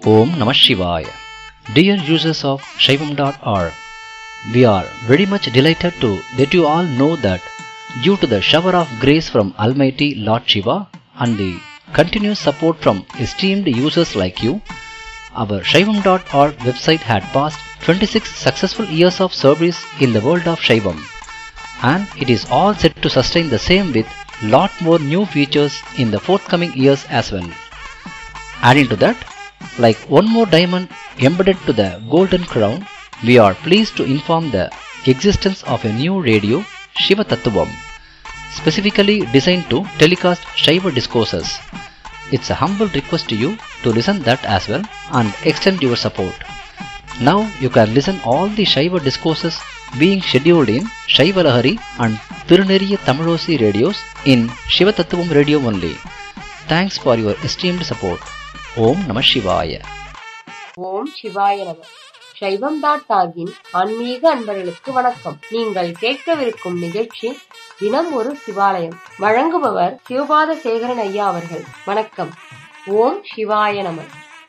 Om Namah Shivaya. Dear users of Shaivam.org, we are very much delighted to let you all know that due to the shower of grace from Almighty Lord Shiva and the continuous support from esteemed users like you, our Shaivam.org website had passed 26 successful years of service in the world of Shaivam and it is all set to sustain the same with lot more new features in the forthcoming years as well. Adding to that, like one more diamond embedded to the golden crown, we are pleased to inform the existence of a new radio, Shiva Tattvam, specifically designed to telecast Shiva discourses. It's a humble request to you to listen that as well and extend your support. Now you can listen all the Shiva discourses being scheduled in Shiva Lahari and Tiruneriya Tamilosi radios in Shiva Tattvam radio only. Thanks for your esteemed support. ஓம் நம சிவாய ஓம் சிவாய நம சைவம் dot டாகின் ஆன்மீக அன்பர்களுக்கு வணக்கம் நீங்கள் கேட்கவிருக்கும் நிகழ்ச்சி தினம் ஒரு சிவாலயம் வழங்குபவர் சிவபாத சேகரன் ஐயா அவர்கள் வணக்கம் ஓம் சிவாய நம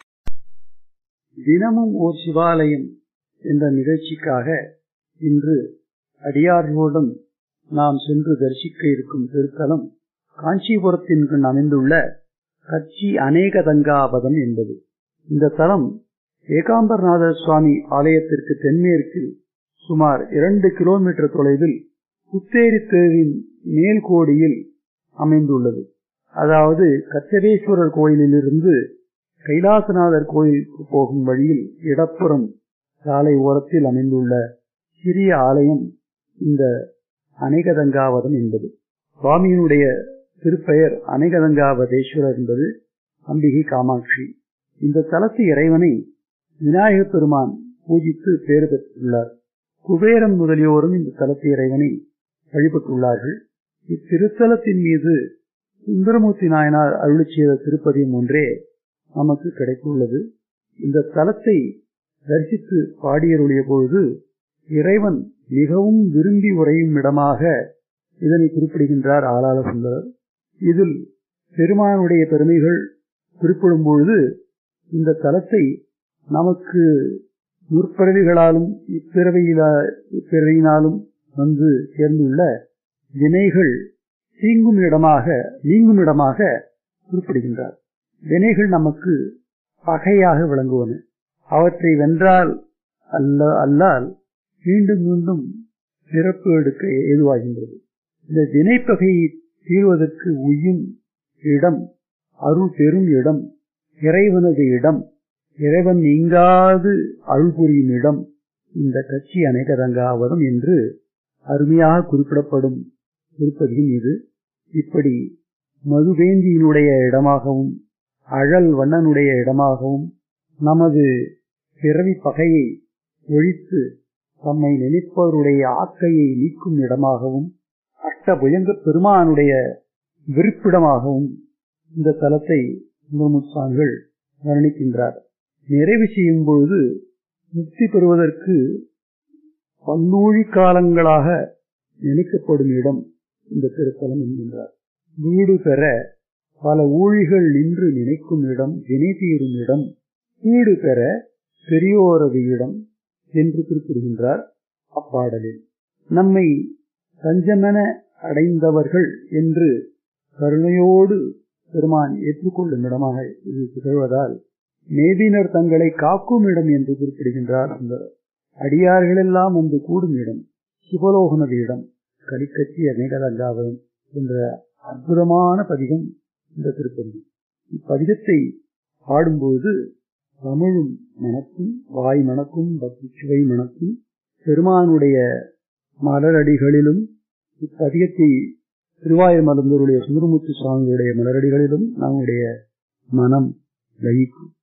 தினமும் ஓர் சிவாலயம் என்ற நிகழ்ச்சிக்காக இன்று அடியார்களுடன் நாம் சென்று தரிசிக்க இருக்கும் திருத்தலம் காஞ்சிபுரத்தின் கண் அமைந்துள்ள கட்சி அநேகதங்காபதம் என்பது இந்த தலம் ஏகாம்பரநாதர் சுவாமி ஆலயத்திற்கு தென்மேற்கில் சுமார் இரண்டு கிலோமீட்டர் தொலைவில் குத்தேரி தேவின் மேல்கோடியில் அமைந்துள்ளது அதாவது கச்சதேஸ்வரர் கோயிலிலிருந்து கைலாசநாதர் கோயிலுக்கு போகும் வழியில் இடப்புறம் சாலை ஓரத்தில் அமைந்துள்ள சிறிய ஆலயம் இந்த அநேகதங்காவதம் என்பது சுவாமியினுடைய திருப்பெயர் அநேகதங்காவதேஸ்வரர் என்பது அம்பிகை காமாட்சி இந்த தலத்து இறைவனை விநாயக பெருமான் பூஜித்து பேறு பெற்றுள்ளார் குபேரன் முதலியோரும் இந்த தலத்து இறைவனை வழிபட்டுள்ளார்கள் இத்திருத்தலத்தின் மீது சுந்தரமூர்த்தி நாயனார் அருளி செய்த திருப்பதியும் ஒன்றே நமக்கு கிடைத்துள்ளது இந்த தலத்தை தரிசித்து பாடியருளிய பொழுது இறைவன் மிகவும் விரும்பி உரையும் இடமாக இதனை குறிப்பிடுகின்றார் ஆளாள சுந்தரர் இதில் பெருமானுடைய பெருமைகள் குறிப்பிடும் பொழுது இந்த தலத்தை நமக்கு முற்பிறவிகளாலும் இப்பிறவியில இப்பிறவியினாலும் வந்து சேர்ந்துள்ள வினைகள் தீங்கும் இடமாக நீங்கும் இடமாக குறிப்பிடுகின்றார் வினைகள் நமக்கு பகையாக விளங்குவன அவற்றை வென்றால் அல்ல அல்லால் மீண்டும் மீண்டும் பிறப்பு எடுக்க ஏதுவாகின்றது இந்த வினைப்பகையை தீர்வதற்கு உயும் இடம் அருள் பெறும் இடம் இறைவனது இடம் இறைவன் நீங்காது அருள் புரியும் இடம் இந்த கட்சி அநேகதங்காவதம் என்று அருமையாக குறிப்பிடப்படும் திருப்பதியும் இது இப்படி மதுவேந்தியினுடைய இடமாகவும் அழல் வண்ணனுடைய இடமாகவும் நமது பிறவி பகையை ஒழித்து தம்மை நினைப்பவருடைய ஆக்கையை நீக்கும் இடமாகவும் அஷ்டபுயங்க பெருமானுடைய விருப்பிடமாகவும் இந்த தலத்தை சுந்தரமுசாமிகள் வர்ணிக்கின்றார் நிறைவு செய்யும் பொழுது முக்தி பெறுவதற்கு பன்னூழி காலங்களாக நினைக்கப்படும் இடம் இந்த திருத்தலம் என்கின்றார் வீடு பெற பல ஊழிகள் நின்று நினைக்கும் இடம் வினை தீரும் இடம் வீடு பெற பெரியோரது இடம் என்று குறிப்பிடுகின்றார் அப்பாடலில் நம்மை தஞ்சமென அடைந்தவர்கள் என்று கருணையோடு பெருமான் ஏற்றுக்கொள்ளும் இடமாக இது திகழ்வதால் மேதினர் தங்களை காக்கும் இடம் என்று குறிப்பிடுகின்றார் அந்த அடியார்களெல்லாம் வந்து கூடும் இடம் சிவலோகனது இடம் கலிக்கட்சி அநேகதங்காவதம் என்ற அற்புதமான பதிகம் இந்த திருப்பதி இப்பதிகத்தை பாடும்போது தமிழும் மணக்கும் வாய் மணக்கும் பக்தி சுவை மணக்கும் பெருமானுடைய மலரடிகளிலும் இப்பதிகத்தை திருவாயூர் மலர்ந்தோருடைய சுந்தரமூர்த்தி சுவாமிகளுடைய மலரடிகளிலும் நம்முடைய மனம் லயிக்கும்